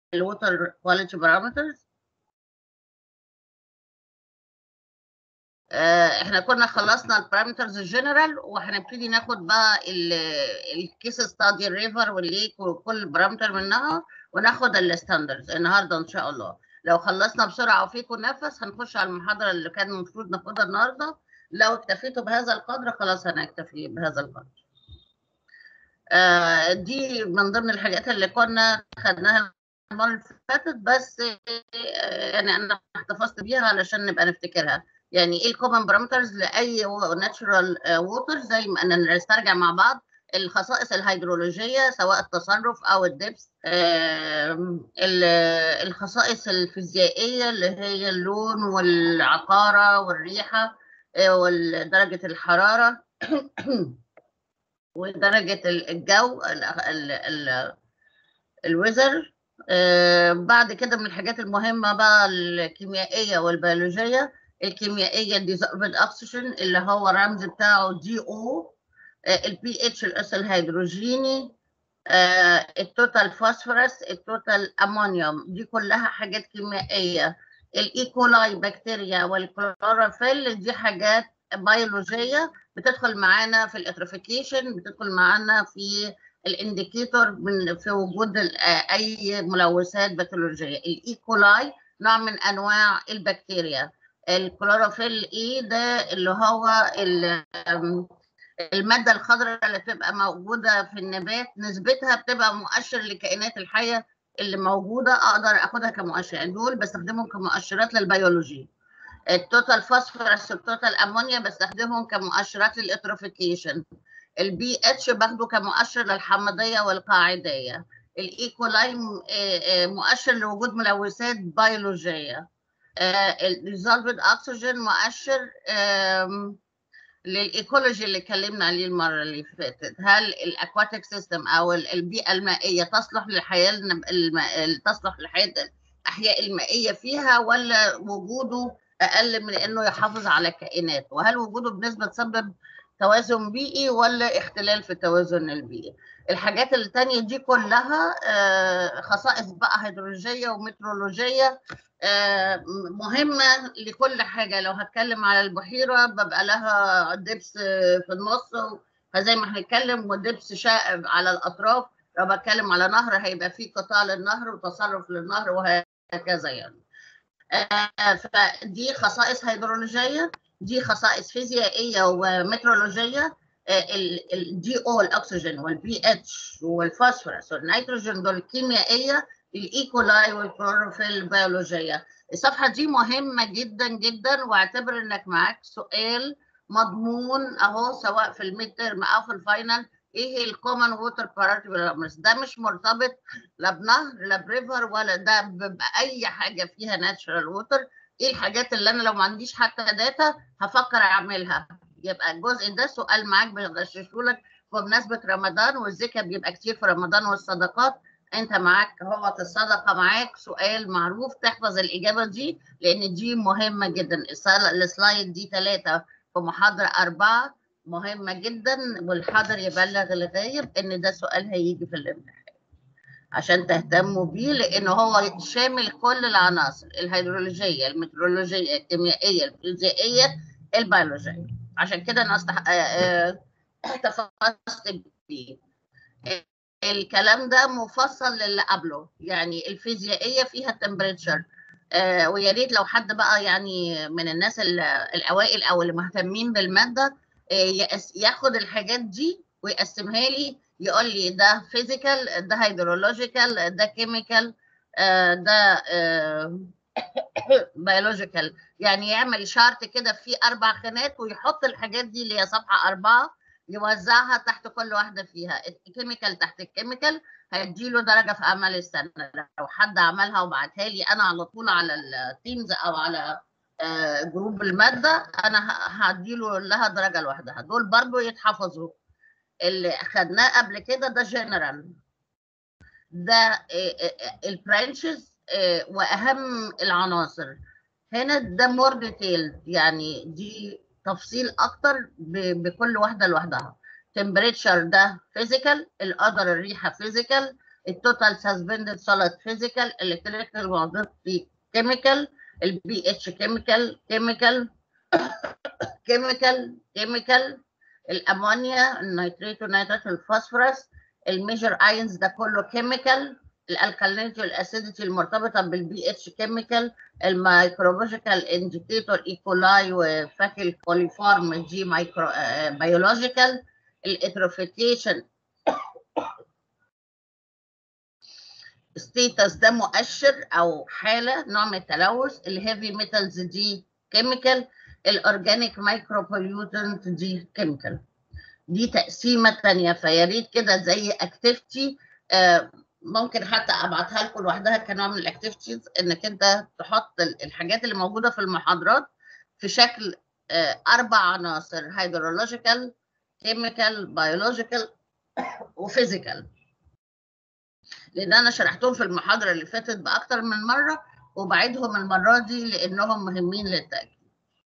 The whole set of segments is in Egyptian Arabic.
الووتر كواليتي بارامترز احنا كنا خلصنا البارامترز الجنرال وهنبتدي ناخد بقى الكيس ستادي الريفر والليك وكل بارامتر منها وناخد الستاندردز النهارده ان شاء الله لو خلصنا بسرعه وفيكم نفس هنخش على المحاضره اللي كان المفروض ناخدها النهارده لو اكتفيتوا بهذا القدر خلاص هنكتفي بهذا القدر آه دي من ضمن الحاجات اللي كنا خدناها المره اللي فاتت بس آه يعني انا احتفظت بيها علشان نبقى نفتكرها يعني ايه الكومن بارامترز لاي ناتشورال ووتر زي ما ان نسترجع مع بعض الخصائص الهيدرولوجيه سواء التصرف او الدبس الخصائص الفيزيائيه اللي هي اللون والعقاره والريحه ودرجه الحراره ودرجه الجو الويزر بعد كده من الحاجات المهمه بقى الكيميائيه والبيولوجيه الكيميائيه ديزولفد اكسجين اللي هو الرمز بتاعه دي او البي اتش الاس الهيدروجيني التوتال فوسفورس التوتال امونيوم دي كلها حاجات كيميائيه الايكولاي بكتيريا والكلوروفيل دي حاجات بيولوجيه بتدخل معانا في الاتروفيكيشن بتدخل معانا في الانديكيتور من في وجود اي ملوثات بكتيريولوجيه الايكولاي نوع من انواع البكتيريا الكلوروفيل ايه ده اللي هو الماده الخضراء اللي بتبقى موجوده في النبات نسبتها بتبقى مؤشر للكائنات الحيه اللي موجوده اقدر اخدها كمؤشر يعني دول بستخدمهم كمؤشرات للبيولوجي التوتال فوسفورس التوتال امونيا بستخدمهم كمؤشرات للاتروفيكيشن البي اتش باخده كمؤشر للحمضيه والقاعديه الايكولاي مؤشر لوجود ملوثات بيولوجيه الديزولفد اكسجين مؤشر للايكولوجي اللي اتكلمنا عليه المره اللي فاتت هل الاكواتيك سيستم او البيئه المائيه تصلح للحياه الم... تصلح لحياه الاحياء المائيه فيها ولا وجوده اقل من انه يحافظ على الكائنات وهل وجوده بنسبه تسبب توازن بيئي ولا اختلال في التوازن البيئي الحاجات التانية دي كلها خصائص بقى هيدرولوجية ومترولوجية مهمة لكل حاجة لو هتكلم على البحيرة ببقى لها دبس في النص فزي ما هنتكلم ودبس شائب على الأطراف لو بتكلم على نهر هيبقى فيه قطاع للنهر وتصرف للنهر وهكذا يعني فدي خصائص هيدرولوجية دي خصائص فيزيائية ومترولوجية الدي او الاكسجين والبي اتش والفوسفورس والنيتروجين دول كيميائيه الايكولاي والكلوروفيل البيولوجيه الصفحه دي مهمه جدا جدا واعتبر انك معاك سؤال مضمون اهو سواء في الميد ترم او في الفاينل ايه الكومن ووتر بارامترز ده مش مرتبط لا بنهر لا بريفر ولا ده باي حاجه فيها ناتشرال ووتر ايه الحاجات اللي انا لو ما عنديش حتى داتا هفكر اعملها يبقى الجزء ده سؤال معاك بغششه لك بمناسبه رمضان والزكاه بيبقى كتير في رمضان والصدقات انت معاك هو الصدقه معاك سؤال معروف تحفظ الاجابه دي لان دي مهمه جدا السلايد دي ثلاثه في محاضره اربعه مهمه جدا والحاضر يبلغ الغايب ان ده سؤال هيجي في الامتحان عشان تهتموا بيه لان هو شامل كل العناصر الهيدرولوجيه المترولوجيه الكيميائيه الفيزيائيه البيولوجيه عشان كده انا استح... احتفظت بيه الكلام ده مفصل للي قبله يعني الفيزيائيه فيها التمبريتشر آه ويا ريت لو حد بقى يعني من الناس الاوائل او اللي مهتمين بالماده آه ياخد الحاجات دي ويقسمها لي يقول لي ده فيزيكال ده هيدرولوجيكال ده كيميكال آه ده بيولوجيكال يعني يعمل شارت كده فيه اربع خانات ويحط الحاجات دي اللي هي صفحه اربعه يوزعها تحت كل واحده فيها الكيميكال تحت الكيميكال هيديله درجه في اعمال السنه لو حد عملها وبعتها لي انا على طول على التيمز او على جروب الماده انا هديله لها درجه لوحدها دول برضو يتحفظوا اللي خدناه قبل كده ده جنرال ده البرانشز واهم العناصر هنا ده مور ديتيل يعني دي تفصيل اكتر بكل واحده لوحدها تمبريتشر ده فيزيكال القدر الريحه فيزيكال التوتال سسبندد سوليد فيزيكال الكتريكال موجود في كيميكال البي اتش كيميكال كيميكال كيميكال كيميكال الامونيا النيتريت والنيترات الفوسفورس الميجر اينز ده كله كيميكال الالكالينيتي والاسيديتي المرتبطه بالبي اتش كيميكال الميكروبيولوجيكال انديكيتور ايكولاي وفاكل كوليفورم جي مايكرو بيولوجيكال الاتروفيكيشن ستيتس ده مؤشر او حاله نوع من التلوث الهيفي ميتالز دي كيميكال الاورجانيك مايكرو بوليوتنت دي كيميكال دي تقسيمه ثانيه فيا ريت كده زي اكتيفيتي آه ممكن حتى ابعتها لكم لوحدها كنوع من الاكتيفيتيز انك انت تحط الحاجات اللي موجوده في المحاضرات في شكل آه اربع عناصر هيدرولوجيكال كيميكال بيولوجيكال وفيزيكال لان انا شرحتهم في المحاضره اللي فاتت باكتر من مره وبعيدهم المره دي لانهم مهمين للتاكيد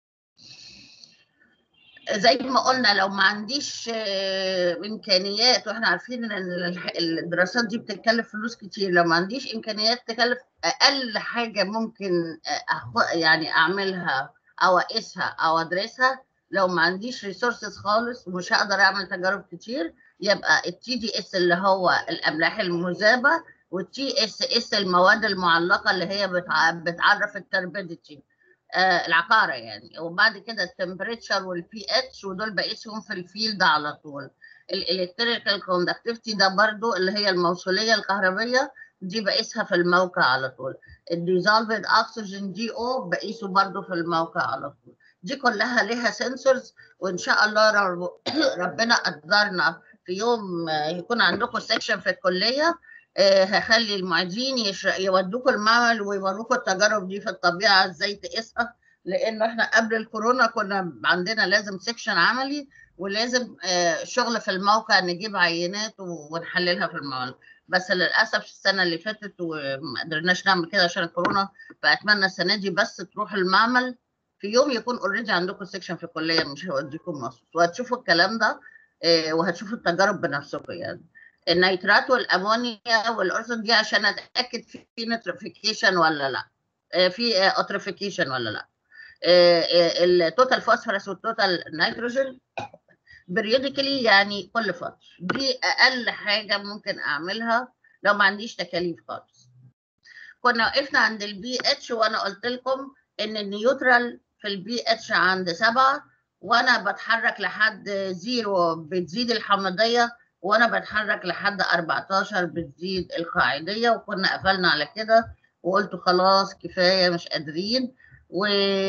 زي ما قلنا لو ما عنديش امكانيات واحنا عارفين ان الدراسات دي بتتكلف فلوس كتير لو ما عنديش امكانيات تكلف اقل حاجه ممكن يعني اعملها او اقيسها او ادرسها لو ما عنديش ريسورسز خالص ومش هقدر اعمل تجارب كتير يبقى التي دي اس اللي هو الاملاح المذابه والتي اس اس المواد المعلقه اللي هي بتعرف التربيديتي آه العقاره يعني وبعد كده التمبريتشر والبي اتش ودول بقيسهم في الفيلد على طول الالكتريكال كوندكتيفيتي ده برضو اللي هي الموصوليه الكهربيه دي بقيسها في الموقع على طول الديزولفد اكسجين دي او بقيسه برضو في الموقع على طول دي كلها ليها سنسورز وان شاء الله رب ربنا قدرنا في يوم يكون عندكم سيكشن في الكليه هخلي المعيدين يودوكوا المعمل ويوروكوا التجارب دي في الطبيعه ازاي تقيسها لانه احنا قبل الكورونا كنا عندنا لازم سيكشن عملي ولازم شغل في الموقع نجيب عينات ونحللها في المعمل بس للاسف السنه اللي فاتت وما قدرناش نعمل كده عشان الكورونا فاتمنى السنه دي بس تروحوا المعمل في يوم يكون اوريدي عندكم سيكشن في الكليه مش هوديكم مصر وهتشوفوا الكلام ده وهتشوفوا التجارب بنفسكم يعني النيترات والامونيا والارسن دي عشان اتاكد في نيتريفيكيشن ولا لا في اوتريفيكيشن ولا لا التوتال فوسفورس والتوتال نيتروجين بريوديكلي يعني كل فتره دي اقل حاجه ممكن اعملها لو ما عنديش تكاليف خالص كنا وقفنا عند البي اتش وانا قلت لكم ان النيوترال في البي اتش عند سبعة وانا بتحرك لحد زيرو بتزيد الحمضيه وانا بتحرك لحد 14 بتزيد القاعديه وكنا قفلنا على كده وقلت خلاص كفايه مش قادرين و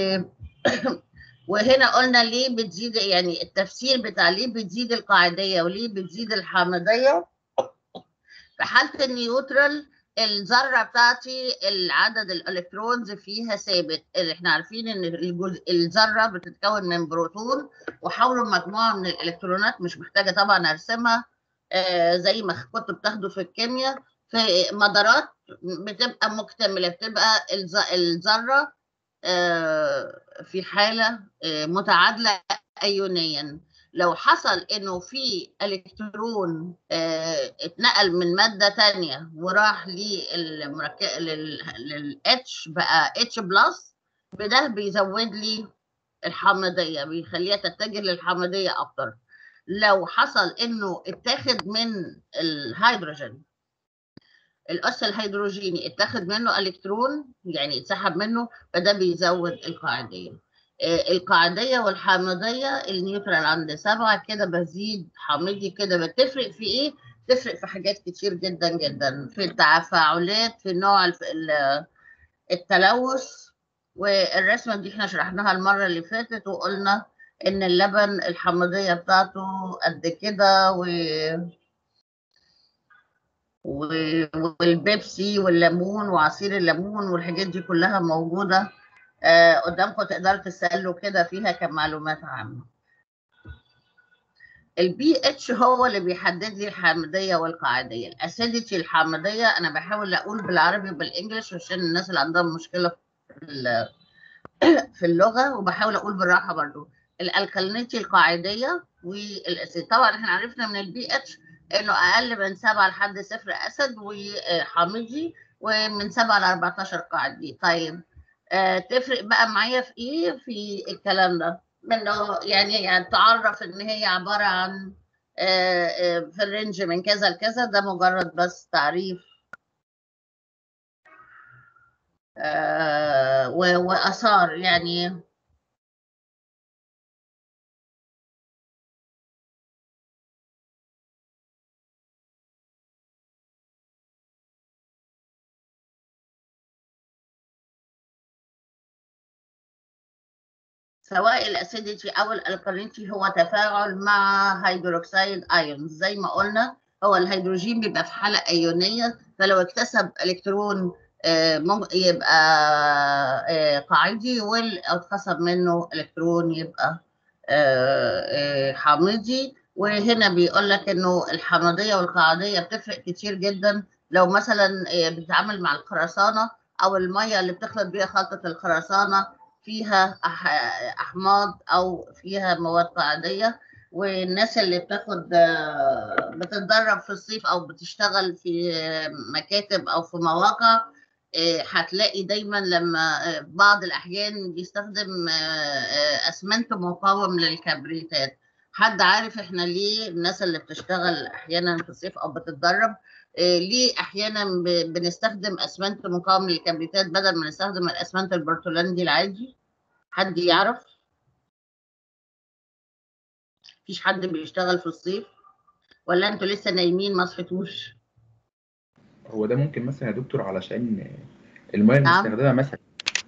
وهنا قلنا ليه بتزيد يعني التفسير بتاع ليه بتزيد القاعديه وليه بتزيد الحامضيه في حاله النيوترال الذره بتاعتي العدد الالكترونز فيها ثابت اللي احنا عارفين ان الجزء الذره بتتكون من بروتون وحوله مجموعه من الالكترونات مش محتاجه طبعا ارسمها آه زي ما كنت بتاخده في الكيمياء في مدارات بتبقى مكتمله بتبقى الذره آه في حاله آه متعادله ايونيا لو حصل انه في الكترون اه اتنقل من ماده ثانيه وراح للمركب للاتش بقى اتش بلس بده بيزود لي الحامضيه بيخليها تتجه للحامضيه اكتر لو حصل انه اتاخد من الهيدروجين الاس الهيدروجيني اتاخد منه الكترون يعني اتسحب منه فده بيزود القاعديه القاعدية والحامضية النيوترال عند سبعة كده بزيد حامضي كده بتفرق في ايه؟ تفرق في حاجات كتير جدا جدا في التفاعلات في نوع التلوث والرسمة دي احنا شرحناها المرة اللي فاتت وقلنا ان اللبن الحامضية بتاعته قد كده و والبيبسي والليمون وعصير الليمون والحاجات دي كلها موجوده آه قدامكم تقدروا تسالوا كده فيها كمعلومات عامه البي اتش هو اللي بيحدد لي الحامضيه والقاعديه الاسيديتي الحامضيه انا بحاول اقول بالعربي وبالانجلش عشان الناس اللي عندهم مشكله في في اللغه وبحاول اقول بالراحه برضو الالكالينيتي القاعديه والاسيد طبعا احنا عرفنا من البي اتش انه اقل من 7 لحد صفر اسد وحامضي ومن 7 ل 14 قاعدي طيب آه تفرق بقى معايا في ايه في الكلام ده منه يعني, يعني تعرف ان هي عباره عن آه آه في الرينج من كذا لكذا ده مجرد بس تعريف آه واثار يعني سواء الاسيديتي او الالكالينيتي هو تفاعل مع هيدروكسيد ايونز زي ما قلنا هو الهيدروجين بيبقى في حاله ايونيه فلو اكتسب الكترون يبقى قاعدي ولو اتخصب منه الكترون يبقى حامضي وهنا بيقول لك انه الحمضيه والقاعديه بتفرق كتير جدا لو مثلا بتتعامل مع الخرسانه او الميه اللي بتخلط بيها خلطه الخرسانه فيها احماض او فيها مواد قاعديه والناس اللي بتاخد بتتدرب في الصيف او بتشتغل في مكاتب او في مواقع هتلاقي دايما لما بعض الاحيان بيستخدم اسمنت مقاوم للكبريتات حد عارف احنا ليه الناس اللي بتشتغل احيانا في الصيف او بتتدرب ليه احيانا بنستخدم اسمنت مقاوم للكبريتات بدل ما نستخدم الاسمنت البرتولندي العادي حد يعرف مفيش حد بيشتغل في الصيف ولا انتوا لسه نايمين ما صحيتوش هو ده ممكن مثلا يا دكتور علشان الميه المستخدمه مثلا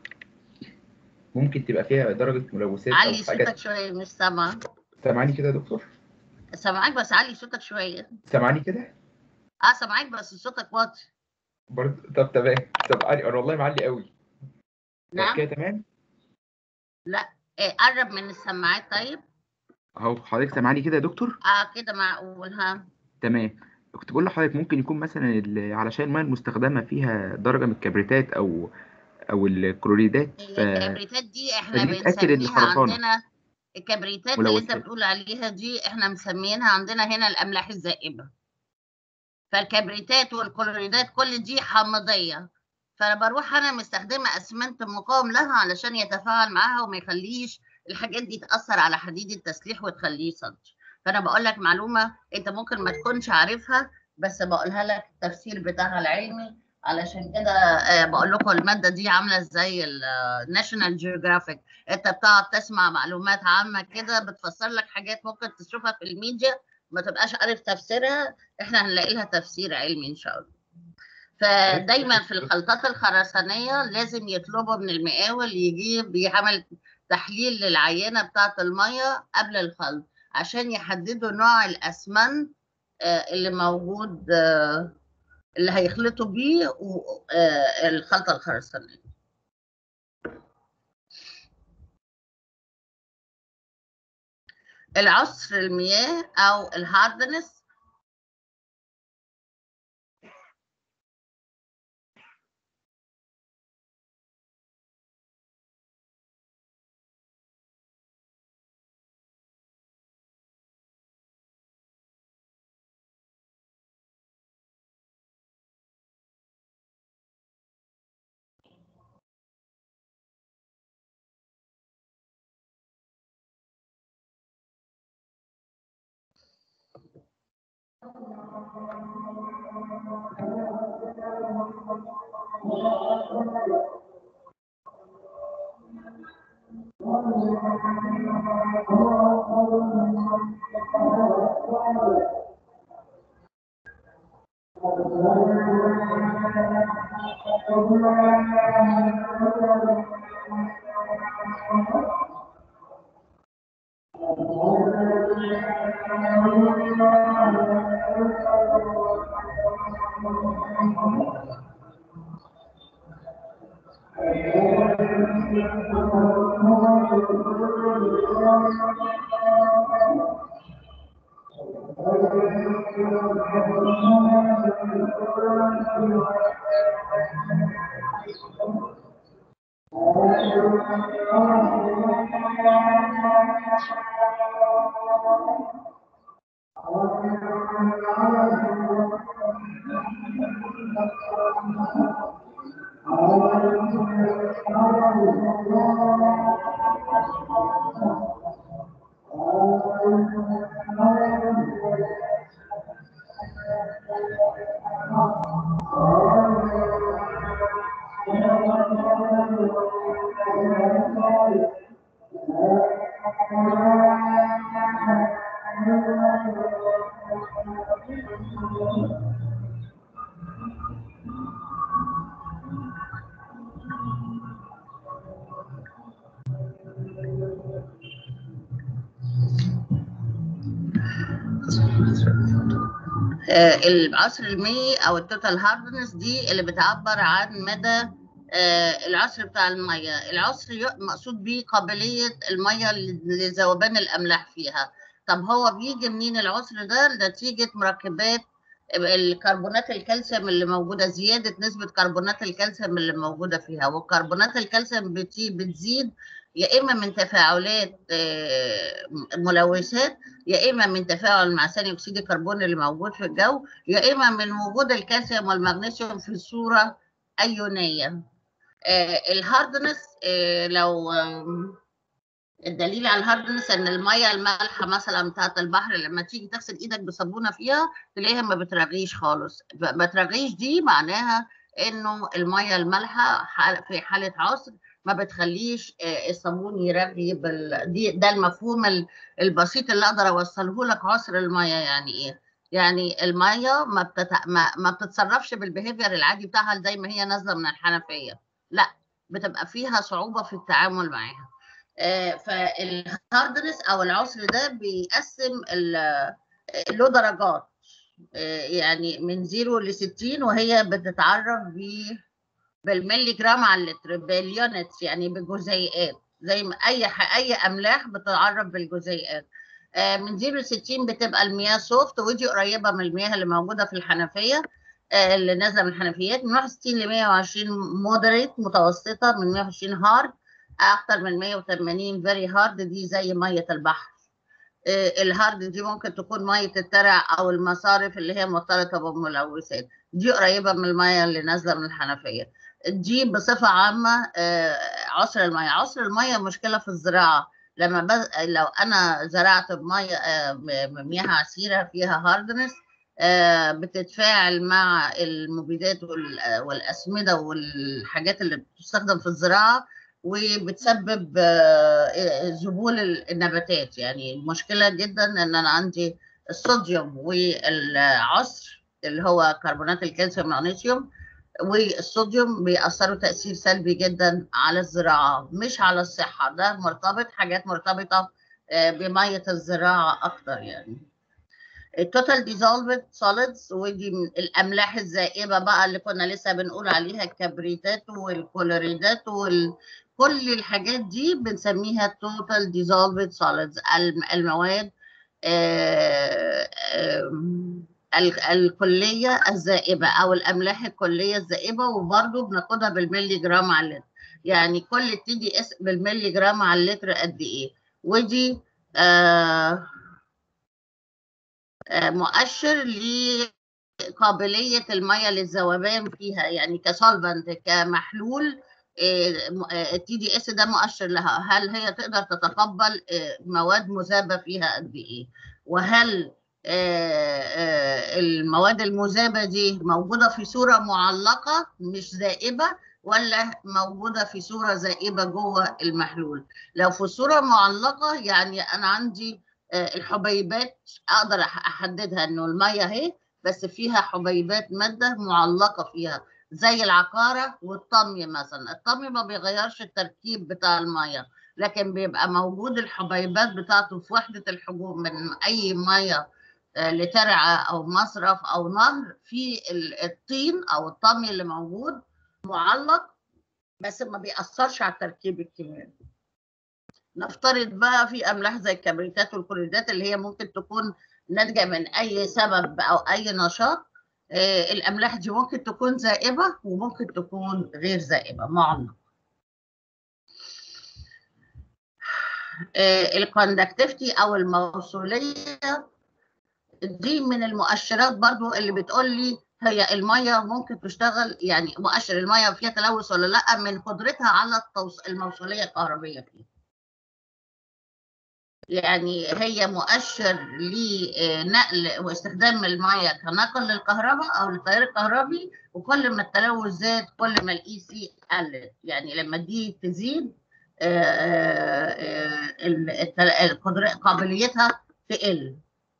ممكن تبقى فيها درجه ملوثات علي صوتك شويه مش سامعه سامعاني كده يا دكتور سامعاك بس علي صوتك شويه سامعاني كده اه سامعاك بس صوتك واطي برضه طب تمام سامعاني انا والله معلي قوي نعم كده تمام لا إيه قرب من السماعات طيب اهو حضرتك سامعاني كده يا دكتور اه كده معقول ها تمام كنت بقول لحضرتك ممكن يكون مثلا علشان الميه المستخدمه فيها درجه من الكبريتات او او الكلوريدات ف... الكبريتات دي احنا بنسميها عندنا الكبريتات اللي انت بتقول عليها دي احنا مسميينها عندنا هنا الاملاح الزائبه فالكبريتات والكلوريدات كل دي حامضيه فانا بروح انا مستخدمه اسمنت مقاوم لها علشان يتفاعل معاها وما يخليش الحاجات دي تاثر على حديد التسليح وتخليه صدج فانا بقول لك معلومه انت ممكن ما تكونش عارفها بس بقولها لك التفسير بتاعها العلمي علشان كده بقول لكم الماده دي عامله زي الناشونال جيوغرافيك انت بتقعد تسمع معلومات عامه كده بتفسر لك حاجات ممكن تشوفها في الميديا ما تبقاش عارف تفسيرها احنا هنلاقي لها تفسير علمي ان شاء الله فدايما في الخلطات الخرسانيه لازم يطلبوا من المقاول يجيب يعمل تحليل للعينه بتاعه الميه قبل الخلط عشان يحددوا نوع الاسمنت اللي موجود اللي هيخلطوا بيه الخلطه الخرسانيه العصر المياه او الهاردنس آه، العصر المائي او التوتال هاردنس دي اللي بتعبر عن مدى آه، العصر بتاع الميه العصر ي- مقصود بيه قابليه الميه لذوبان الاملاح فيها طب هو بيجي منين العصر ده نتيجه مركبات الكربونات الكالسيوم اللي موجوده زياده نسبه كربونات الكالسيوم اللي موجوده فيها وكربونات الكالسيوم بتي- بتزيد يا اما من تفاعلات آه، ملوثات يا اما من تفاعل مع ثاني اكسيد الكربون اللي موجود في الجو يا اما من وجود الكالسيوم والمغنيسيوم في صوره ايونيه آه، الهاردنس آه، لو آم، الدليل على الهاردنس ان الميه المالحه مثلا بتاعت البحر لما تيجي تغسل ايدك بصابونه فيها تلاقيها ما بترغيش خالص ب- ما ترغيش دي معناها انه الميه المالحه ح- في حاله عسر ما بتخليش آه، الصابون يرغي بال... دي ده المفهوم ال- البسيط اللي اقدر اوصله لك عسر الميه يعني ايه يعني الميه ما بتت... ما, ما بتتصرفش بالبيهيفير العادي بتاعها زي ما هي نازله من الحنفيه لا بتبقى فيها صعوبه في التعامل معاها آه، فالهاردنس او العسر ده بيقسم ال- له درجات آه، يعني من 0 ل 60 وهي بتتعرف ب بالملي جرام على اللتر باليونتس يعني بالجزيئات زي ما اي ح- اي املاح بتتعرف بالجزيئات آه، من 0 ل 60 بتبقى المياه سوفت ودي قريبه من المياه اللي موجوده في الحنفيه آه، اللي نازله من الحنفيات من 61 ل 120 مودريت متوسطه من 120 هارد اكتر من 180 فيري هارد دي زي ميه البحر آه، الهارد دي ممكن تكون ميه الترع او المصارف اللي هي مرتبطه بالملوثات دي قريبه من الميه اللي نازله من الحنفيه دي بصفه عامه آه، عصر الميه عصر الميه مشكله في الزراعه لما بز... لو انا زرعت بميه آه، بمياه عسيره فيها هاردنس آه، بتتفاعل مع المبيدات وال- والاسمده والحاجات اللي بتستخدم في الزراعه وبتسبب آه، ذبول النباتات يعني مشكله جدا ان انا عندي الصوديوم والعصر اللي هو كربونات الكالسيوم والمغنيسيوم والصوديوم بيأثروا تأثير سلبي جدا على الزراعة مش على الصحة ده مرتبط حاجات مرتبطة آه، بمية الزراعة أكتر يعني التوتال ديزولفد سوليدز ودي من الاملاح الزائبه بقى اللي كنا لسه بنقول عليها الكبريتات والكلوريدات وال كل الحاجات دي بنسميها توتال ديزولفد سوليدز المواد آه، آم، ال- الكليه الزائبه او الاملاح الكليه الزائبه وبرضه بناخدها بالملي جرام على اللتر يعني كل تي دي اس بالملي جرام على اللتر قد ايه ودي آه آه، مؤشر لقابلية المية للذوبان فيها يعني كسولفنت كمحلول التي دي اس ده مؤشر لها هل هي تقدر تتقبل آه، مواد مذابة فيها قد ايه وهل آه، آه، المواد المذابة دي موجودة في صورة معلقة مش ذائبة ولا موجودة في صورة ذائبة جوه المحلول لو في صورة معلقة يعني أنا عندي آه، الحبيبات اقدر أح- احددها انه الميه اهي بس فيها حبيبات ماده معلقه فيها زي العقاره والطمي مثلا الطمي ما بيغيرش التركيب بتاع الميه لكن بيبقى موجود الحبيبات بتاعته في وحده الحجوم من اي ميه آه، لترعه او مصرف او نهر في ال- الطين او الطمي اللي موجود معلق بس ما بيأثرش على التركيب الكيميائي نفترض بقى في املاح زي الكبريتات والكلوريدات اللي هي ممكن تكون ناتجه من اي سبب او اي نشاط آه، الاملاح دي ممكن تكون زائبه وممكن تكون غير زائبه معلقه الكوندكتيفيتي او الموصوليه دي من المؤشرات برضو اللي بتقول لي هي الميه ممكن تشتغل يعني مؤشر الميه فيها تلوث ولا لا من قدرتها على التوص... الموصليه الكهربيه فيها يعني هي مؤشر لنقل واستخدام الميه كنقل للكهرباء او للتيار الكهربي وكل ما التلوث زاد كل ما الاي سي قلت يعني لما دي تزيد قابليتها تقل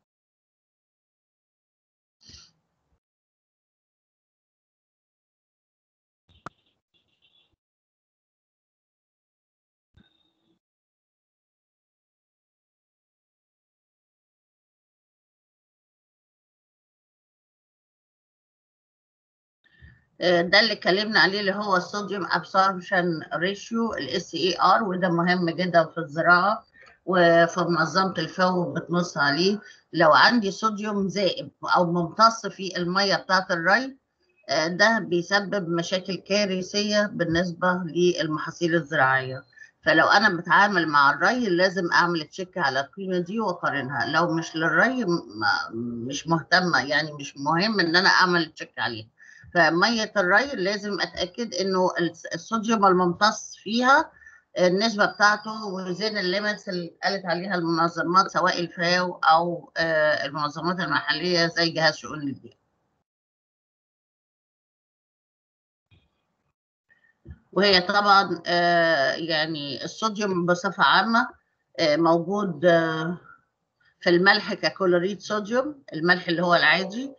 ده اللي اتكلمنا عليه اللي هو الصوديوم ابسوربشن ريشيو الاس اي ار وده مهم جدا في الزراعه وفي منظمه الفو بتنص عليه لو عندي صوديوم زائد او ممتص في الميه بتاعه الري ده بيسبب مشاكل كارثيه بالنسبه للمحاصيل الزراعيه فلو انا بتعامل مع الري لازم اعمل تشيك على القيمه دي واقارنها لو مش للري مش مهتمه يعني مش مهم ان انا اعمل تشيك عليها فميه الري لازم اتاكد انه الصوديوم الممتص فيها النسبه بتاعته وزين الليمتس اللي قالت عليها المنظمات سواء الفاو او المنظمات المحليه زي جهاز شؤون البيئه وهي طبعا يعني الصوديوم بصفه عامه موجود في الملح ككلوريد صوديوم الملح اللي هو العادي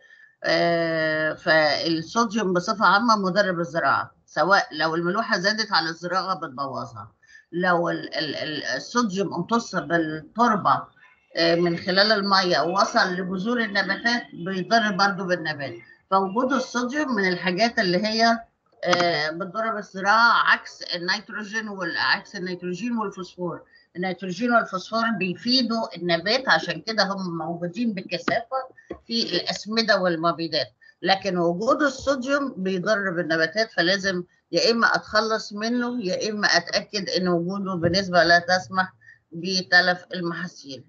فالصوديوم بصفة عامة مدرب الزراعة سواء لو الملوحة زادت على الزراعة بتبوظها لو الصوديوم امتص بالتربة من خلال المية ووصل لجذور النباتات بيضر برضو بالنبات فوجود الصوديوم من الحاجات اللي هي بتضر بالزراعة عكس النيتروجين وعكس النيتروجين والفوسفور النيتروجين والفوسفور بيفيدوا النبات عشان كده هم موجودين بكثافه في الاسمده والمبيدات لكن وجود الصوديوم بيضر بالنباتات فلازم يا اما اتخلص منه يا اما اتاكد ان وجوده بنسبه لا تسمح بتلف المحاصيل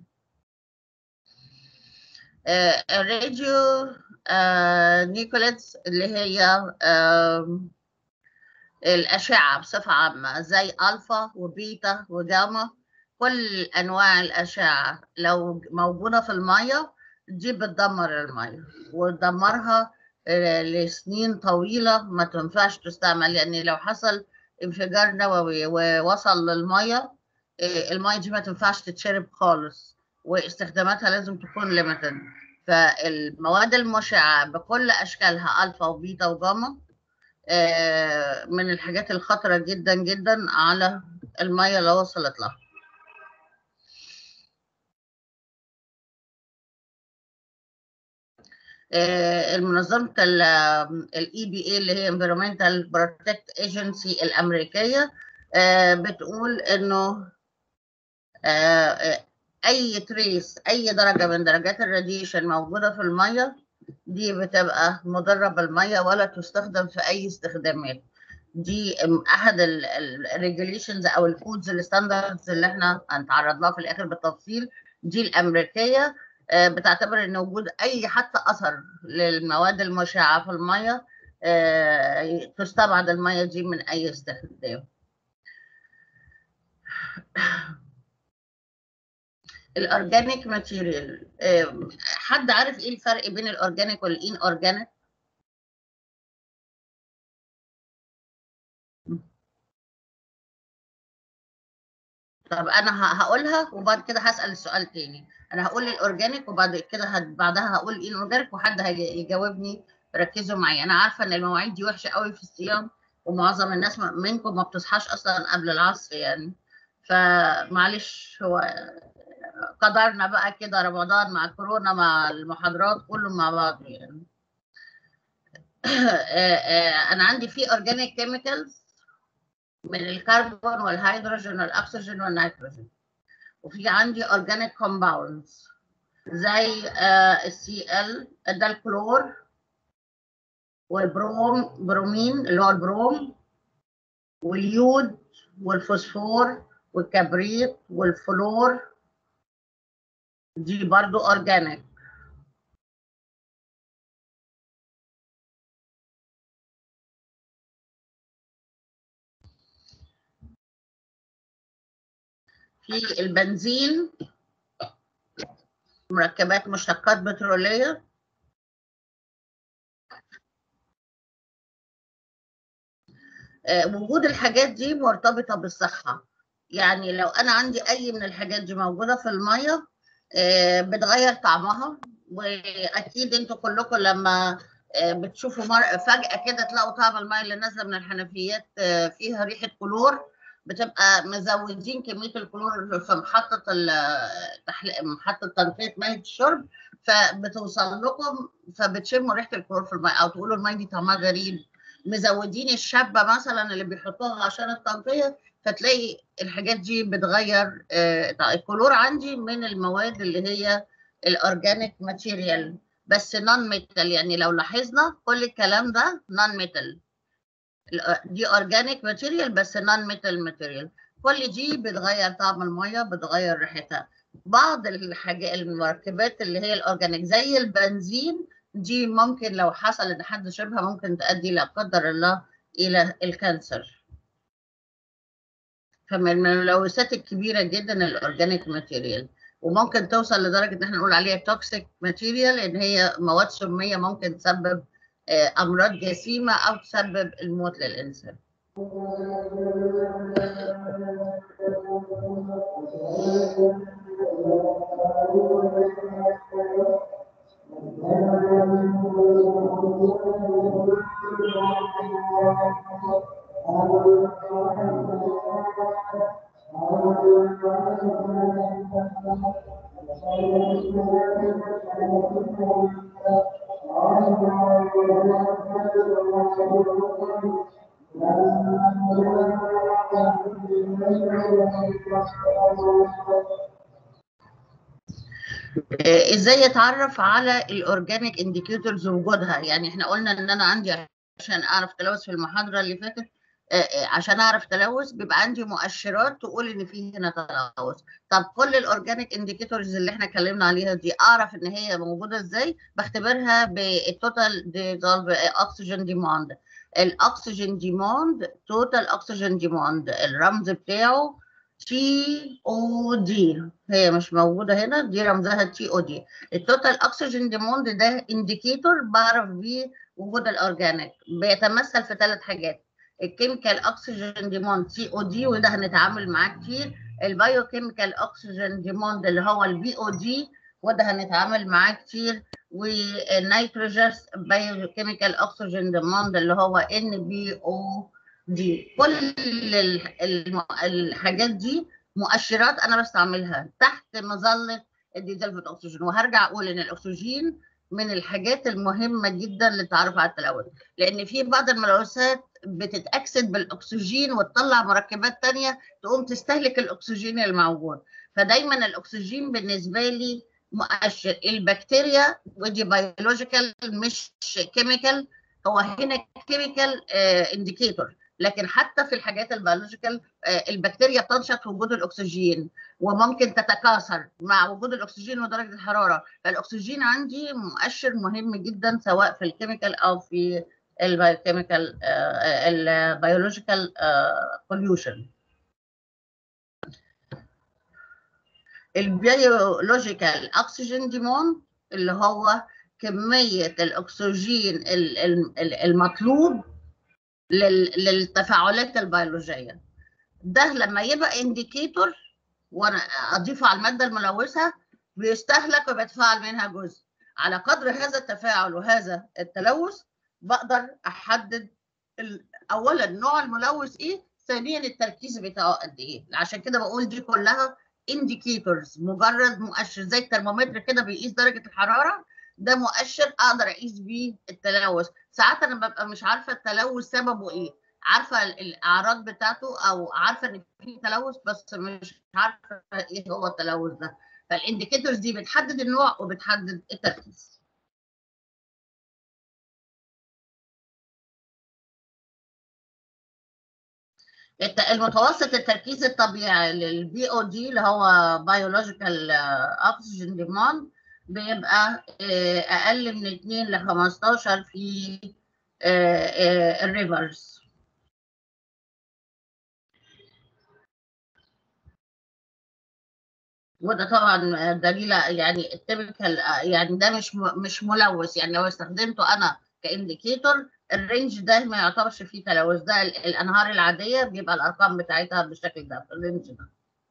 آه الراديو آه نيكوليتس اللي هي آه الاشعه بصفه عامه زي الفا وبيتا وجاما كل انواع الاشعه لو موجوده في الميه دي بتدمر الميه وتدمرها لسنين طويله ما تنفعش تستعمل لان يعني لو حصل انفجار نووي ووصل للميه الميه دي ما تنفعش تتشرب خالص واستخداماتها لازم تكون ليميتد فالمواد المشعه بكل اشكالها الفا وبيتا وجاما من الحاجات الخطره جدا جدا على الميه اللي وصلت لها المنظمة الاي بي اي اللي هي Environmental Protect Agency الأمريكية بتقول إنه أي تريس أي درجة من درجات الراديشن موجودة في المية دي بتبقى مضرة بالمية ولا تستخدم في أي استخدامات دي أحد الريجوليشنز أو الفودز الستاندردز اللي احنا هنتعرض لها في الآخر بالتفصيل دي الأمريكية بتعتبر ان وجود اي حتى اثر للمواد المشعه في الميه تستبعد الميه دي من اي استخدام الاورجانيك ماتيريال حد عارف ايه الفرق بين الاورجانيك والان اورجانيك طب انا هقولها وبعد كده هسال السؤال تاني انا هقول الاورجانيك وبعد كده هد... بعدها هقول ايه الاورجانيك وحد هيجاوبني ركزوا معايا انا عارفه ان المواعيد دي وحشه قوي في الصيام ومعظم الناس منكم ما بتصحاش اصلا قبل العصر يعني فمعلش هو قدرنا بقى كده رمضان مع كورونا مع المحاضرات كله مع بعض يعني انا عندي في اورجانيك كيميكالز من الكربون والهيدروجين والاكسجين والنيتروجين وفي عندي اورجانيك كومباوندز زي السي ال ده الكلور والبروم برومين اللي هو البروم واليود والفوسفور والكبريت والفلور دي برضو اورجانيك في البنزين مركبات مشتقات بترولية آه، وجود الحاجات دي مرتبطة بالصحة يعني لو أنا عندي أي من الحاجات دي موجودة في المية آه، بتغير طعمها وأكيد أنتوا كلكم لما آه، بتشوفوا مر... فجأة كده تلاقوا طعم المية اللي نازلة من الحنفيات آه، فيها ريحة كلور بتبقى مزودين كمية الكلور في محطة التحليق محطة تنقية مية الشرب فبتوصل لكم فبتشموا ريحة الكلور في المية أو تقولوا المية دي طعمها غريب مزودين الشابة مثلا اللي بيحطوها عشان التنقية فتلاقي الحاجات دي بتغير آه، الكلور عندي من المواد اللي هي الاورجانيك ماتيريال بس نون ميتال يعني لو لاحظنا كل الكلام ده نون ميتال دي اورجانيك ماتيريال بس نون ميتال ماتيريال كل دي بتغير طعم الميه بتغير ريحتها بعض الحاجات المركبات اللي هي الاورجانيك زي البنزين دي ممكن لو حصل ان حد شربها ممكن تؤدي لا قدر الله الى الكانسر فمن الملوثات الكبيره جدا الاورجانيك ماتيريال وممكن توصل لدرجه ان احنا نقول عليها توكسيك ماتيريال ان هي مواد سميه ممكن تسبب آه، امراض جسيمه او تسبب الموت للانسان آه، ازاي اتعرف على الاورجانيك انديكيتورز ووجودها يعني احنا قلنا ان انا عندي عشان اعرف تلوث في المحاضره اللي فاتت آه، آه، عشان اعرف تلوث بيبقى عندي مؤشرات تقول ان في هنا تلوث طب كل الاورجانيك انديكيتورز اللي احنا اتكلمنا عليها دي اعرف ان هي موجوده ازاي بختبرها بالتوتال ديزولف اكسجين ديماند الاكسجين ديماند توتال اكسجين ديماند الرمز بتاعه تي او دي هي مش موجوده هنا دي رمزها تي او دي التوتال اكسجين ديماند ده انديكيتور بعرف بيه وجود الاورجانيك بيتمثل في ثلاث حاجات الكيميكال اكسجين ديماند سي او دي وده هنتعامل معاه كتير البايو كيميكال اكسجين ديماند اللي هو البي او دي وده هنتعامل معاه كتير والنيتروجينس بايو كيميكال اكسجين ديماند اللي هو ان بي او دي كل ال- الم- الحاجات دي مؤشرات انا بستعملها تحت مظله الديزلفت اكسجين وهرجع اقول ان الاكسجين من الحاجات المهمه جدا للتعرف على التلوث لان في بعض الملوثات بتتاكسد بالاكسجين وتطلع مركبات تانية تقوم تستهلك الاكسجين الموجود فدايما الاكسجين بالنسبه لي مؤشر البكتيريا ودي بيولوجيكال مش كيميكال هو هنا كيميكال انديكيتور لكن حتى في الحاجات البيولوجيكال آه، البكتيريا بتنشط في وجود الاكسجين وممكن تتكاثر مع وجود الاكسجين ودرجه الحراره فالاكسجين عندي مؤشر مهم جدا سواء في الكيميكال او في البيوكيميكال البيولوجيكال بوليوشن البيولوجيكال اكسجين ديمون اللي هو كميه الاكسجين ال- ال- ال- المطلوب لل- للتفاعلات البيولوجيه ده لما يبقى انديكيتور وانا اضيفه على الماده الملوثه بيستهلك وبيتفاعل منها جزء على قدر هذا التفاعل وهذا التلوث بقدر احدد ال- اولا نوع الملوث ايه ثانيا التركيز بتاعه قد ايه عشان كده بقول دي كلها indicators مجرد مؤشر زي الترمومتر كده بيقيس درجه الحراره ده مؤشر اقدر اقيس بيه التلوث ساعات انا ببقى مش عارفه التلوث سببه ايه عارفه ال- الاعراض بتاعته او عارفه ان في تلوث بس مش عارفه ايه هو التلوث ده فالانديكيتورز دي بتحدد النوع وبتحدد التركيز الت- المتوسط التركيز الطبيعي للبي او دي اللي هو بيولوجيكال اوكسجين ديماند بيبقى آه، اقل من 2 ل 15 في الريفرز وده طبعا دليل يعني التيبيكال يعني ده مش مش ملوث يعني لو استخدمته انا كانديكيتور الرينج ده ما يعتبرش فيه تلوث ده الانهار العاديه بيبقى الارقام بتاعتها بالشكل ده في الرينج ده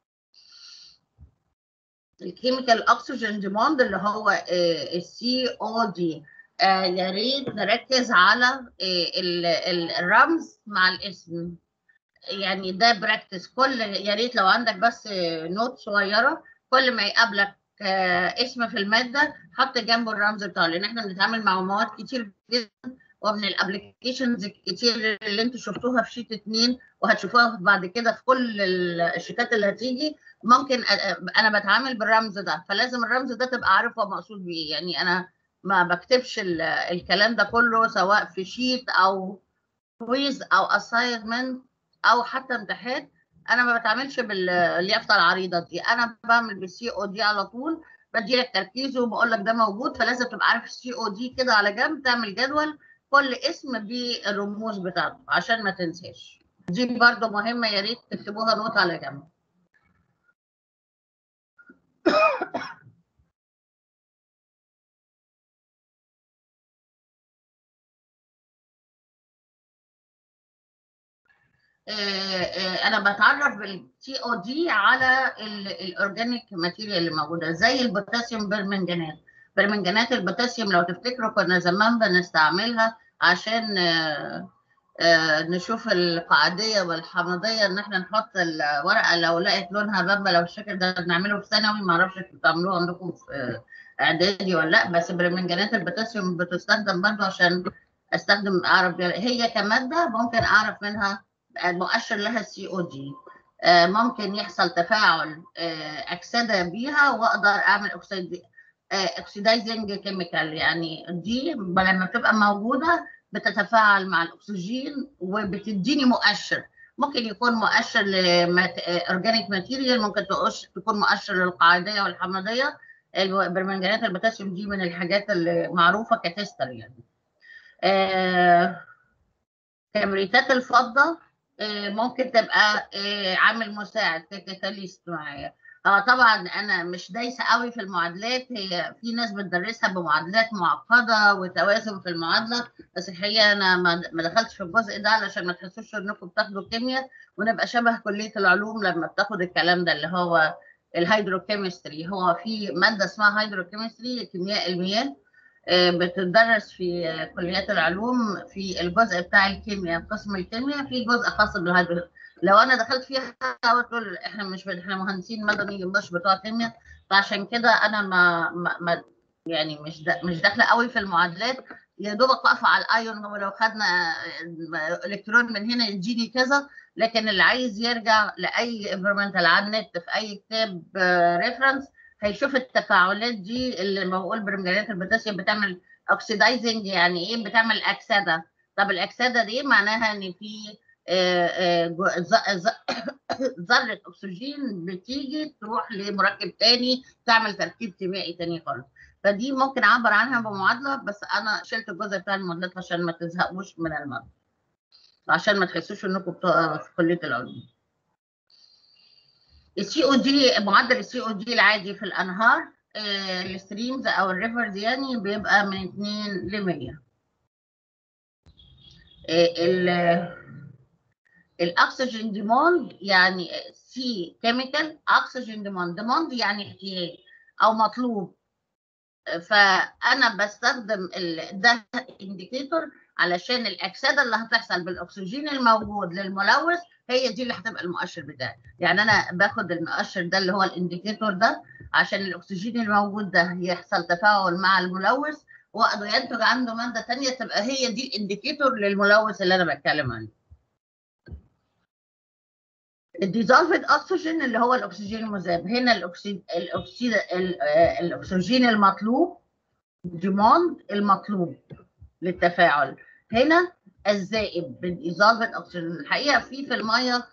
الكيميكال اكسجين ديماند اللي هو السي او دي يا ريت نركز على الرمز مع الاسم يعني ده براكتس كل يا ريت لو عندك بس نوت صغيره كل ما يقابلك اسم في الماده حط جنبه الرمز بتاعه لان احنا بنتعامل مع مواد كتير جدا ومن الابلكيشنز الكتير اللي انتوا شفتوها في شيت 2 وهتشوفوها بعد كده في كل الشيتات اللي هتيجي ممكن انا بتعامل بالرمز ده فلازم الرمز ده تبقى عارف هو مقصود بيه يعني انا ما بكتبش الكلام ده كله سواء في شيت او كويز او اساينمنت او حتى امتحان انا ما بتعاملش باليافطه العريضه دي انا بعمل بالسي او دي على طول بدي لك تركيزه وبقول لك ده موجود فلازم تبقى عارف السي او دي كده على جنب تعمل جدول كل اسم بالرموز بتاعته عشان ما تنساش دي برضو مهمه يا ريت تكتبوها نوت على جنب انا بتعرف بالتي او دي على الاورجانيك ماتيريال اللي موجوده زي البوتاسيوم برمنجانات برمنجانات البوتاسيوم لو تفتكروا كنا زمان بنستعملها عشان نشوف القاعديه والحمضيه ان احنا نحط الورقه لو لقيت لونها بامبا لو الشكل ده بنعمله في ثانوي ما اعرفش بتعملوه عندكم في اعدادي ولا لا بس برمنجانات البوتاسيوم بتستخدم برضه عشان استخدم اعرف هي كماده ممكن اعرف منها مؤشر لها السي او دي ممكن يحصل تفاعل اكسده بيها واقدر اعمل اكسيد اوكسيدايزنج كيميكال يعني دي لما بتبقى موجوده بتتفاعل مع الاكسجين وبتديني مؤشر ممكن يكون مؤشر لاورجانيك ماتيريال ممكن تكون مؤشر للقاعديه والحمضيه البرمنجانات البوتاسيوم دي من الحاجات المعروفه كتستر يعني آه كبريتات الفضه ممكن تبقى عامل مساعد كاتاليست معايا اه طبعا انا مش دايسه قوي في المعادلات هي في ناس بتدرسها بمعادلات معقده وتوازن في المعادله بس الحقيقه انا ما دخلتش في الجزء ده علشان ما تحسوش انكم بتاخدوا كيمياء ونبقى شبه كليه العلوم لما بتاخد الكلام ده اللي هو الهيدروكيمستري هو في ماده اسمها هيدروكيمستري كيمياء المياه بتدرس في كليات العلوم في الجزء بتاع الكيمياء قسم الكيمياء في جزء خاص بالهيدرو لو انا دخلت فيها تقول احنا مش احنا مهندسين مدني مش بتوع كيمياء فعشان كده انا ما, ما, ما يعني مش دا مش داخله قوي في المعادلات يا دوبك واقفه على الايون ولو خدنا الكترون من هنا يديني كذا لكن اللي عايز يرجع لاي انفيرمنتال على النت في اي كتاب ريفرنس هيشوف التفاعلات دي اللي بقول برمجانات البوتاسيوم بتعمل اوكسيدايزنج يعني ايه بتعمل اكسده طب الاكسده دي معناها ان في ذره اكسجين بتيجي تروح لمركب تاني تعمل تركيب كيميائي تاني خالص فدي ممكن اعبر عنها بمعادله بس انا شلت الجزء بتاع المعادلات عشان ما تزهقوش من الماده عشان ما تحسوش انكم في كليه العلوم السي او دي معدل السي او دي العادي في الانهار الستريمز او الريفرز يعني بيبقى من 2 ل 100 الاكسجين ديموند يعني سي كيميكال اكسجين ديموند ديموند يعني احتياج او مطلوب فانا بستخدم ده انديكيتور علشان الاكسده اللي هتحصل بالاكسجين الموجود للملوث هي دي اللي هتبقى المؤشر بتاعي يعني انا باخد المؤشر ده اللي هو الانديكيتور ده عشان الاكسجين الموجود ده يحصل تفاعل مع الملوث واقدر ينتج عنده ماده ثانيه تبقى هي دي الانديكيتور للملوث اللي انا بتكلم عنه الديزولفد اكسجين اللي هو الاكسجين المذاب هنا الاكسيد الاكسيد الاكسجين المطلوب ديموند المطلوب للتفاعل هنا الزائب بالديزولفد اكسجين الحقيقه في في الميه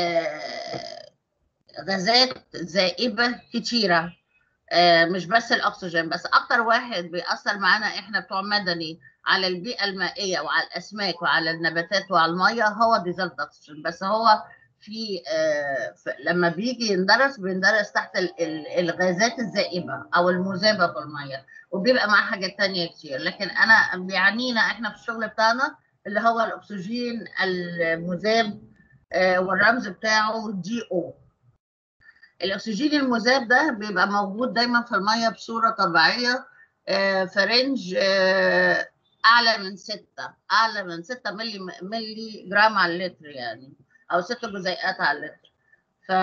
غازات زائبه كتيره مش بس الاكسجين بس اكتر واحد بيأثر معانا احنا بتوع مدني على البيئه المائيه وعلى الاسماك وعلى النباتات وعلى الميه هو ديزولفد اكسجين بس هو في, آه في لما بيجي يندرس بيندرس تحت الغازات الزائبه او المذابه في الميه وبيبقى معاه حاجات تانية كتير لكن انا بيعنينا احنا في الشغل بتاعنا اللي هو الاكسجين المذاب آه والرمز بتاعه دي او الاكسجين المذاب ده بيبقى موجود دايما في الميه بصوره طبيعيه آه في رينج آه اعلى من 6 اعلى من 6 ملي ملي جرام على اللتر يعني او 6 جزيئات على اللتر ف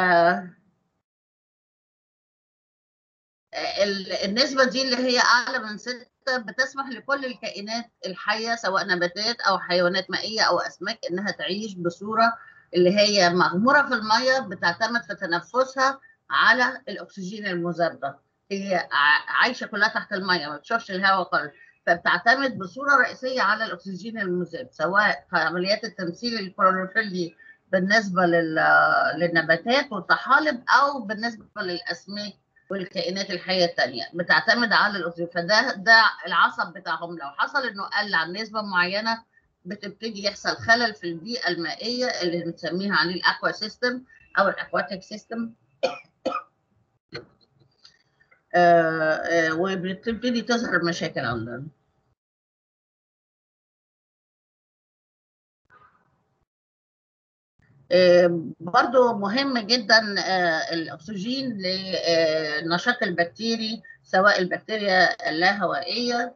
النسبه دي اللي هي اعلى من 6 بتسمح لكل الكائنات الحيه سواء نباتات او حيوانات مائيه او اسماك انها تعيش بصوره اللي هي مغموره في الميه بتعتمد في تنفسها على الاكسجين المذاب ده هي عايشه كلها تحت الميه ما بتشوفش الهواء خالص فبتعتمد بصوره رئيسيه على الاكسجين المذاب سواء في عمليات التمثيل الكلوروفيلي بالنسبه للنباتات والطحالب او بالنسبه للاسماك والكائنات الحيه الثانيه بتعتمد على الاكسجين فده ده العصب بتاعهم لو حصل انه قل عن نسبه معينه بتبتدي يحصل خلل في البيئه المائيه اللي بنسميها عليه الاكوا سيستم او الاكواتيك سيستم وبتبتدي تظهر مشاكل عندنا برضو مهم جدا الاكسجين للنشاط البكتيري سواء البكتيريا اللاهوائيه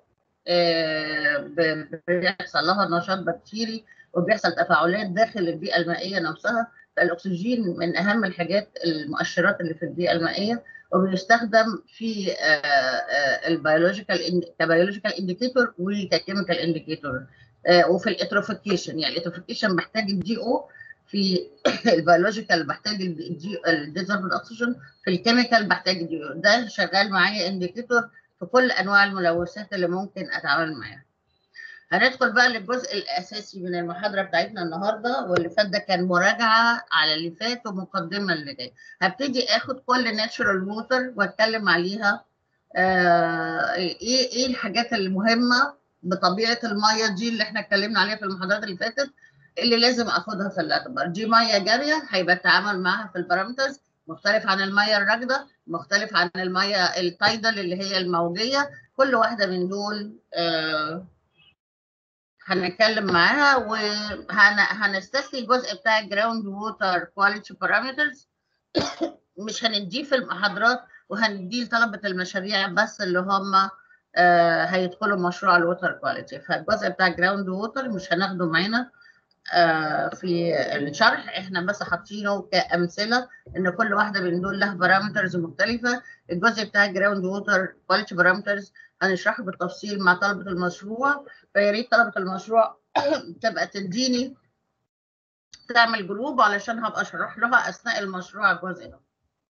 بيحصل لها نشاط بكتيري وبيحصل تفاعلات داخل البيئه المائيه نفسها فالاكسجين من اهم الحاجات المؤشرات اللي في البيئه المائيه وبيستخدم في البيولوجيكال كبيولوجيكال انديكيتور وككيميكال انديكيتور وفي الاتروفيكيشن يعني الاتروفيكيشن محتاج الدي او في البيولوجيكال بحتاج الديزولفد اكسجين في الكيميكال بحتاج الدي او ده شغال معايا انديكيتور في كل انواع الملوثات اللي ممكن اتعامل معاها هندخل بقى للجزء الاساسي من المحاضره بتاعتنا النهارده واللي فات ده كان مراجعه على اللي فات ومقدمه اللي جاي هبتدي اخد كل ناتشورال ووتر واتكلم عليها آه ايه ايه الحاجات المهمه بطبيعه الميه دي اللي احنا اتكلمنا عليها في المحاضرات اللي فاتت اللي لازم اخدها في الاعتبار دي ميه جاريه هيبقى التعامل معاها في البارامترز مختلف عن الميه الراكده مختلف عن الميه التايدل اللي هي الموجيه كل واحده من دول آه هنتكلم معاها وهنستثني الجزء بتاع الجراوند ووتر كواليتي بارامترز مش هنديه في المحاضرات وهنديه لطلبه المشاريع بس اللي هم آه هيدخلوا مشروع الووتر كواليتي فالجزء بتاع الجراوند ووتر مش هناخده معانا آه في الشرح احنا بس حاطينه كامثله ان كل واحده من دول لها بارامترز مختلفه الجزء بتاع الجراوند ووتر كواليتي بارامترز هنشرحه بالتفصيل مع طلبه المشروع فيا ريت طلبه المشروع تبقى تديني تعمل جروب علشان هبقى اشرح لها اثناء المشروع الجزء ده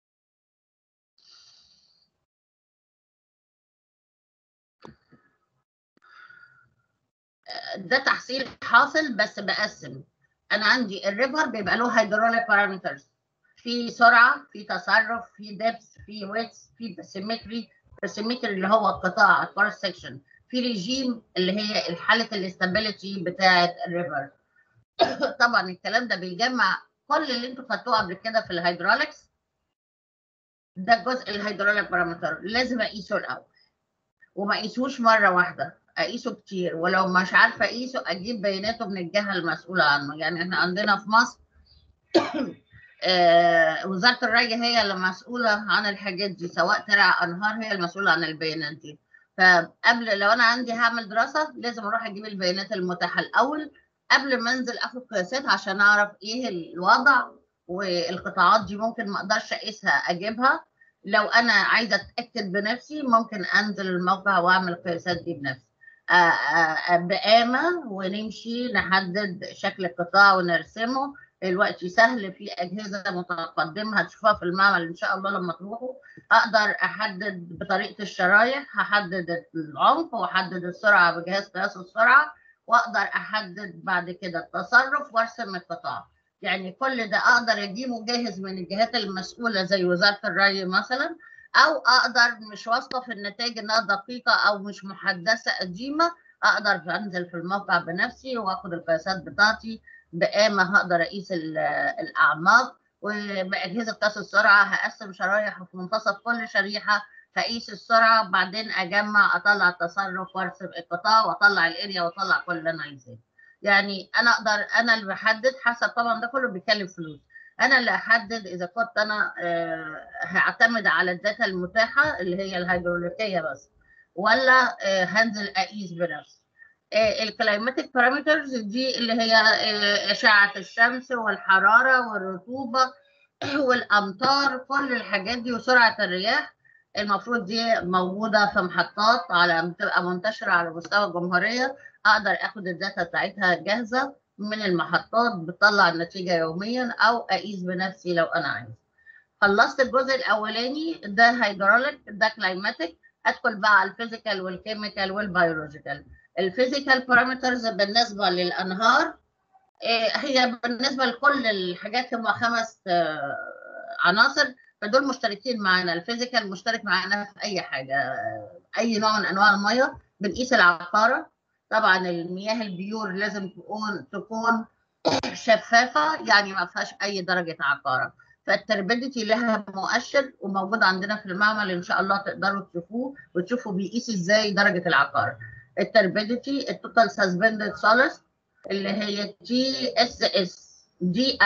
ده تحصيل حاصل بس بقسم انا عندي الريفر بيبقى له هيدروليك بارامترز في سرعه في تصرف في دبس في ويتس في سيمتري السيمتري اللي هو القطاع الكورس سكشن في ريجيم اللي هي حاله الاستابيليتي بتاعه الريفر طبعا الكلام ده بيجمع كل اللي انتوا خدتوه قبل كده في الهيدروليكس ده الجزء الهيدروليك بارامتر لازم اقيسه الاول وما اقيسوش مره واحده اقيسه كتير ولو مش عارفه اقيسه اجيب بياناته من الجهه المسؤوله عنه يعني احنا عندنا في مصر آه وزاره الري هي اللي مسؤوله عن الحاجات دي سواء ترع انهار هي المسؤوله عن البيانات دي فقبل لو انا عندي هعمل دراسه لازم اروح اجيب البيانات المتاحه الاول قبل ما انزل اخد قياسات عشان اعرف ايه الوضع والقطاعات دي ممكن ما اقدرش اقيسها اجيبها لو انا عايزه اتاكد بنفسي ممكن انزل الموقع واعمل القياسات دي بنفسي بقامه ونمشي نحدد شكل القطاع ونرسمه الوقت سهل في اجهزه متقدمه هتشوفوها في المعمل ان شاء الله لما تروحوا اقدر احدد بطريقه الشرايح هحدد العمق واحدد السرعه بجهاز قياس السرعه واقدر احدد بعد كده التصرف وارسم القطاع يعني كل ده اقدر اجيبه جاهز من الجهات المسؤوله زي وزاره الري مثلا او اقدر مش واثقه في النتائج انها دقيقه او مش محدثه قديمه اقدر انزل في الموقع بنفسي واخد القياسات بتاعتي بقامه هقدر اقيس الاعماق وباجهزه قياس السرعه هقسم شرايح وفي منتصف كل شريحه هقيس السرعه بعدين اجمع اطلع التصرف وارسم القطاع واطلع الاريا واطلع كل اللي انا عايزاه يعني انا اقدر انا اللي بحدد حسب طبعا ده كله بيكلف فلوس انا اللي احدد اذا كنت انا هعتمد على الداتا المتاحه اللي هي الهيدروليكيه بس ولا هنزل اقيس بنفسي الكلايماتيك بارامترز دي اللي هي اشعه الشمس والحراره والرطوبه والامطار كل الحاجات دي وسرعه الرياح المفروض دي موجوده في محطات على بتبقى منتشره على مستوى الجمهوريه اقدر اخد الداتا بتاعتها جاهزه من المحطات بتطلع النتيجه يوميا او اقيس بنفسي لو انا عايز خلصت الجزء الاولاني ده هيدروليك ده كلايماتيك ادخل بقى على الفيزيكال والكيميكال والبيولوجيكال الفيزيكال بارامترز بالنسبه للانهار هي بالنسبه لكل الحاجات هم خمس عناصر فدول مشتركين معانا الفيزيكال مشترك معانا في اي حاجه اي نوع من انواع الميه بنقيس العقاره طبعا المياه البيور لازم تكون تكون شفافه يعني ما فيهاش اي درجه عقاره فالتربيديتي لها مؤشر وموجود عندنا في المعمل ان شاء الله تقدروا تشوفوه وتشوفوا بيقيس ازاي درجه العقاره التربيديتي التوتال سسبندد سولس اللي هي تي اس اس دي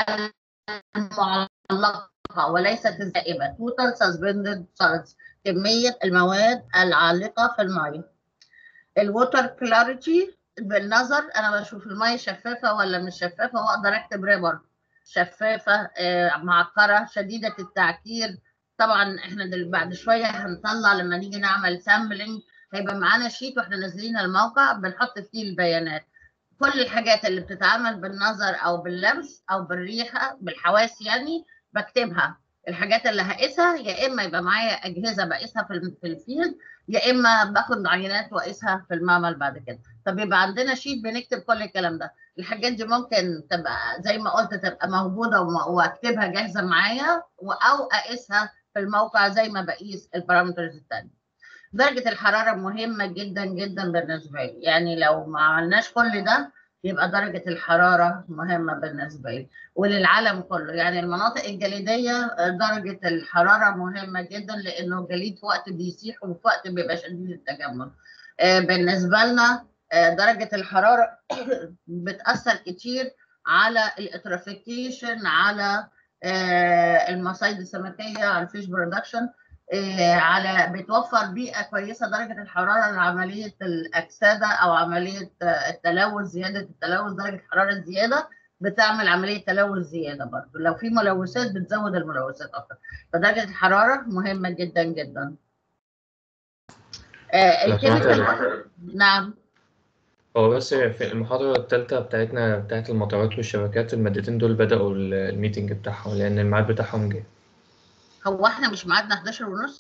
المعلقه وليست الزائبه توتال سسبندد سولس كميه المواد العالقه في الميه الووتر كلاريتي بالنظر انا بشوف الميه شفافه ولا مش شفافه واقدر اكتب ريبر شفافه معكره شديده التعكير طبعا احنا بعد شويه هنطلع لما نيجي نعمل سامبلنج هيبقى معانا شيت واحنا نازلين الموقع بنحط فيه البيانات كل الحاجات اللي بتتعمل بالنظر او باللمس او بالريحه بالحواس يعني بكتبها الحاجات اللي هقيسها يا اما يبقى معايا اجهزه بقيسها في في الفيلد يا اما باخد عينات واقيسها في المعمل بعد كده طب يبقى عندنا شيت بنكتب كل الكلام ده الحاجات دي ممكن تبقى زي ما قلت تبقى موجوده واكتبها جاهزه معايا او اقيسها في الموقع زي ما بقيس البارامترز الثانيه درجه الحراره مهمه جدا جدا بالنسبه لي يعني لو ما عملناش كل ده يبقى درجة الحرارة مهمة بالنسبة لي وللعالم كله يعني المناطق الجليدية درجة الحرارة مهمة جدا لأنه الجليد في وقت بيسيح وفي وقت بيبقى شديد التجمد بالنسبة لنا درجة الحرارة بتأثر كتير على الاترافيكيشن على المصايد السمكية على الفيش برودكشن على بتوفر بيئه كويسه درجه الحراره لعمليه الاكسده او عمليه التلوث زياده التلوث درجه الحراره الزياده بتعمل عمليه تلوث زياده برضه لو في ملوثات بتزود الملوثات اكتر فدرجه الحراره مهمه جدا جدا آه الكيميكال نعم هو بس في المحاضرة التالتة بتاعتنا بتاعت المطارات والشبكات المادتين دول بدأوا الميتنج بتاعهم لأن الميعاد بتاعهم جه هو احنا مش ميعادنا 11 ونص؟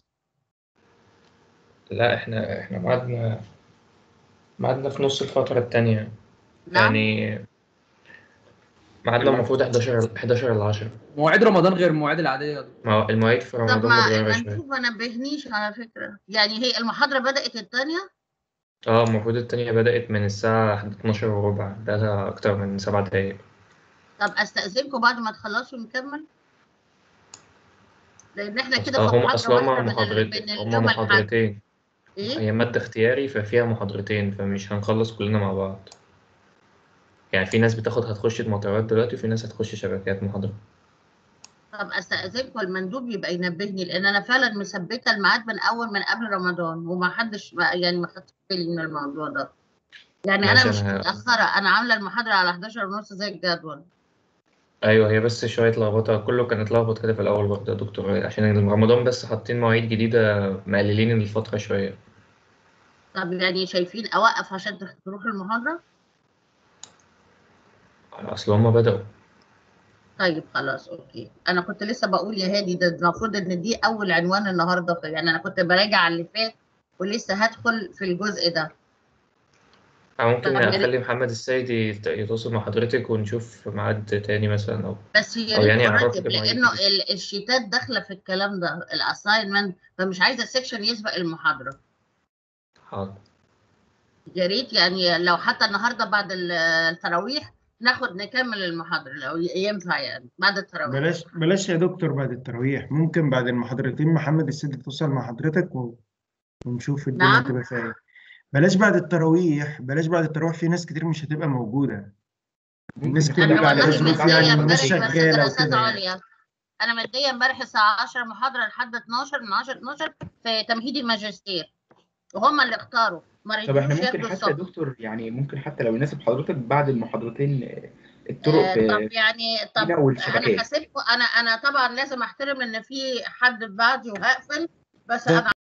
لا احنا احنا ميعادنا ميعادنا في نص الفترة التانية نعم يعني ميعادنا المفروض 11 11 ل 10 مواعيد رمضان غير المواعيد العادية دي. ما هو المواعيد في طب رمضان ما متغيرة شوية المندوب ما نبهنيش على فكرة يعني هي المحاضرة بدأت الثانية اه المفروض التانية بدأت من الساعة 12 وربع بقالها أكتر من سبع دقايق طب استأذنكم بعد ما تخلصوا نكمل لأن احنا أصل كده في هم محاضرة أصل هما واحدة من ال- محاضرتين من هما اليوم الأحد محاضرتين إيه؟ هي مادة اختياري ففيها محاضرتين فمش هنخلص كلنا مع بعض يعني في ناس بتاخد هتخش المطارات دلوقتي وفي ناس هتخش شبكات محاضرة طب استأذنكم المندوب يبقى ينبهني لأن أنا فعلا مثبتة الميعاد من أول من قبل رمضان وما حدش بقى يعني ما خدش بالي من الموضوع ده يعني أنا ماشي مش أنا متأخرة أنا عاملة المحاضرة على 11 ونص زي الجدول أيوه هي بس شوية لخبطة كله كان اتلخبط كده في الأول برضه يا دكتور عشان رمضان بس حاطين مواعيد جديدة مقللين الفترة شوية طب يعني شايفين أوقف عشان تروحوا المحاضرة؟ أصل هما بدأوا طيب خلاص اوكي انا كنت لسه بقول يا هادي ده المفروض ان دي اول عنوان النهارده في يعني انا كنت براجع على اللي فات ولسه هدخل في الجزء ده أو ممكن طب يا ريت أخلي محمد السيد يت- يتواصل مع حضرتك ونشوف ميعاد تاني مثلا أو بس يا أو ريت يعني أعرفك قريب المواعيد لانه الجديدة ال- الشيتات داخله في الكلام ده الاساينمنت فمش عايزه السكشن يسبق المحاضره حاضر يا ريت يعني لو حتى النهارده بعد ال- التراويح ناخد نكمل المحاضرة لو ي- ينفع يعني بعد التراويح بلاش بلاش يا دكتور بعد التراويح ممكن بعد المحاضرتين محمد السيد يتواصل مع حضرتك و... ونشوف الدنيا نعم. تبقى فيها ايه بلاش بعد التراويح بلاش بعد التراويح في ناس كتير مش هتبقى موجودة الناس ممكن كلها أنا عليها والله ظروف مدية يعني امبارح مش بس شغالة دراسات وكده يعني عليا أنا مدية امبارح الساعة 10 محاضرة لحد 12 من 10 12 في تمهيدي الماجستير وهم اللي اختاروا ما طب احنا رضيوش ممكن ياخدوا حتى يا الصبح دكتور يعني ممكن حتى لو يناسب حضرتك بعد المحاضرتين آه، الطرق آه، في طب يعني طب فينا انا والشبكات هسيبكم انا انا طبعا لازم احترم ان في حد بعدي وهقفل بس طب انا